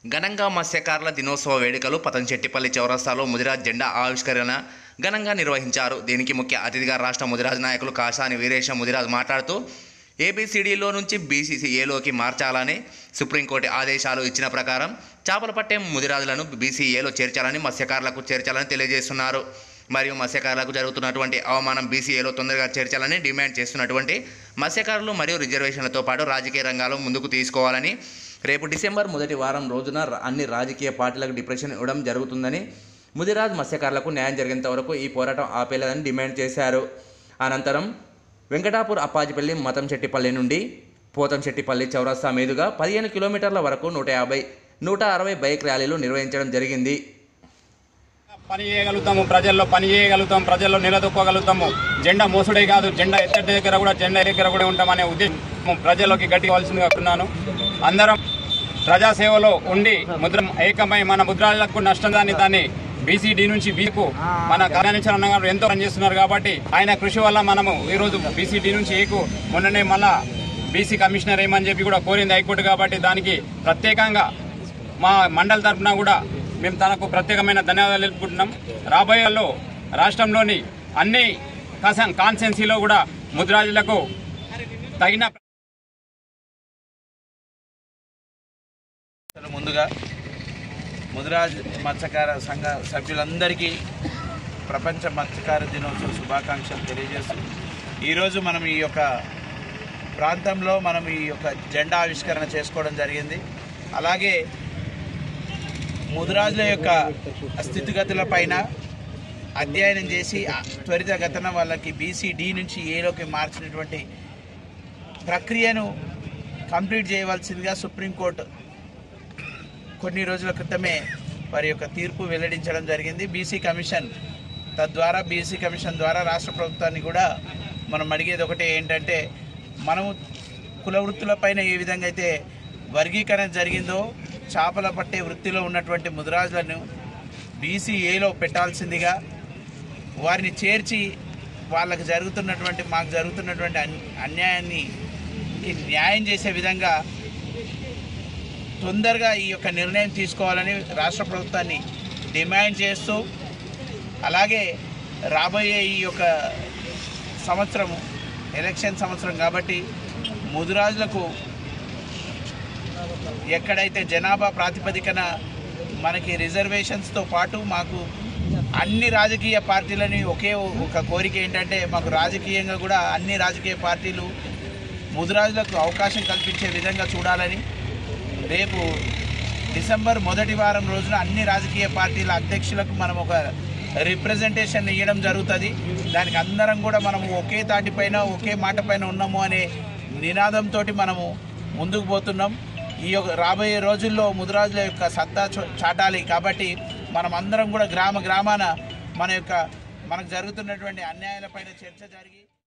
ఘనంగా మత్స్యకారుల దినోత్సవ వేడుకలు పతంచెట్టిపల్లి చౌరస్తాలో ముదిరాజ్ జెండా ఆవిష్కరణ ఘనంగా నిర్వహించారు దీనికి ముఖ్య అతిథిగా రాష్ట్ర ముదిరాజ్ నాయకులు కాసాని వీరేశ ముదిరాజ్ మాట్లాడుతూ ఏబిసిడిలో నుంచి బీసీసీఏలోకి మార్చాలని సుప్రీంకోర్టు ఆదేశాలు ఇచ్చిన ప్రకారం చేపల పట్టే ముదిరాజులను బీసీఏలో చేర్చాలని మత్స్యకారులకు చేర్చాలని తెలియజేస్తున్నారు మరియు మత్స్యకారులకు జరుగుతున్నటువంటి అవమానం బీసీఏలో తొందరగా చేర్చాలని డిమాండ్ చేస్తున్నటువంటి మత్స్యకారులు మరియు రిజర్వేషన్లతో పాటు రాజకీయ రంగాలు ముందుకు తీసుకోవాలని రేపు డిసెంబర్ మొదటి వారం రోజున ర- అన్ని రాజకీయ పార్టీలకు డిప్రెషన్ ఇవ్వడం జరుగుతుందని ముదిరాజ్ మత్స్యకారులకు న్యాయం జరిగేంత వరకు ఈ పోరాటం ఆపేలేదని డిమాండ్ చేశారు అనంతరం వెంకటాపూర్ అప్పాజిపల్లి మతంశెట్టిపల్లి నుండి పోతంశెట్టిపల్లి చౌరస్తా మీదుగా పదిహేను కిలోమీటర్ల వరకు నూట యాభై నూట అరవై బైక్ ర్యాలీలు నిర్వహించడం జరిగింది పని చేయగలుగుతాము ప్రజల్లో పని చేయగలుగుతాం ప్రజల్లో నిలదొక్కగలుగుతాము జెండా మోసుడే కాదు జెండా ఎత్తడి దగ్గర కూడా జెండా దగ్గర కూడా ఉంటామనే ఉద్దేశం ప్రజల్లోకి గట్టివలసిందిగా ఉన్నాను అందరం ప్రజాసేవలో ఉండి ముద్ర ఏకమై మన ముద్రాలకు నష్టం దాన్ని దాన్ని బీసీడీ నుంచి బీకు మన కళ్యాణేశ్వర అన్న గారు ఎంతో పనిచేస్తున్నారు కాబట్టి ఆయన కృషి వల్ల మనము ఈరోజు బీసీడీ నుంచి ఏకు మొన్ననే మళ్ళా బీసీ కమిషనర్ ఏమని చెప్పి కూడా కోరింది హైకోర్టు కాబట్టి దానికి ప్రత్యేకంగా మా మండల తరఫున కూడా మేము తనకు ప్రత్యేకమైన ధన్యవాదాలు తెలుపుకుంటున్నాం రాబోయేలో రాష్ట్రంలోని అన్ని కాసన్ కాన్సెన్సీలో కూడా ముద్రాజులకు తగిన అసలు ముందుగా ముదిరాజ్ మత్స్యకార సంఘ సభ్యులందరికీ ప్రపంచ మత్స్యకార దినోత్సవ శుభాకాంక్షలు తెలియజేస్తూ ఈరోజు మనం ఈ యొక్క ప్రాంతంలో మనం ఈ యొక్క జెండా ఆవిష్కరణ చేసుకోవడం జరిగింది అలాగే ముదిరాజుల యొక్క స్థితిగతుల పైన అధ్యయనం చేసి ఆ త్వరితగతన వాళ్ళకి బీసీడీ నుంచి ఏలోకి మార్చినటువంటి ప్రక్రియను కంప్లీట్ చేయవలసిందిగా సుప్రీంకోర్టు కొన్ని రోజుల క్రితమే వారి యొక్క తీర్పు వెల్లడించడం జరిగింది బీసీ కమిషన్ తద్వారా బీసీ కమిషన్ ద్వారా రాష్ట్ర ప్రభుత్వాన్ని కూడా మనం అడిగేది ఒకటే ఏంటంటే మనము కుల వృత్తులపైన ఏ విధంగా అయితే వర్గీకరణ జరిగిందో చేపల పట్టే వృత్తిలో ఉన్నటువంటి ముదిరాజులను బీసీఏలో పెట్టాల్సిందిగా వారిని చేర్చి వాళ్ళకి జరుగుతున్నటువంటి మాకు జరుగుతున్నటువంటి అన్- అన్యాయాన్ని కి న్యాయం చేసే విధంగా తొందరగా ఈ యొక్క నిర్ణయం తీసుకోవాలని రాష్ట్ర ప్రభుత్వాన్ని డిమాండ్ చేస్తూ అలాగే రాబోయే ఈ యొక్క సంవత్సరం ఎలక్షన్ సంవత్సరం కాబట్టి ముదురాజులకు ఎక్కడైతే జనాభా ప్రాతిపదికన మనకి రిజర్వేషన్స్తో పాటు మాకు అన్ని రాజకీయ పార్టీలని ఒకే ఒక కోరిక ఏంటంటే మాకు రాజకీయంగా కూడా అన్ని రాజకీయ పార్టీలు ముదురాజులకు అవకాశం కల్పించే విధంగా చూడాలని రేపు డిసెంబర్ మొదటి వారం రోజున అన్ని రాజకీయ పార్టీల అధ్యక్షులకు మనం ఒక రిప్రజెంటేషన్ ఇవ్వడం జరుగుతుంది దానికి అందరం కూడా మనము ఒకే తాటిపైన ఒకే మాట పైన ఉన్నాము అనే నినాదంతో మనము ముందుకు పోతున్నాం ఈ యొక్క రాబోయే రోజుల్లో ముదిరాజుల యొక్క సత్తా చో- చాటాలి కాబట్టి మనం అందరం కూడా గ్రామ గ్రామాన మన యొక్క మనకు జరుగుతున్నటువంటి అన్యాయాలపైన చర్చ జరిగి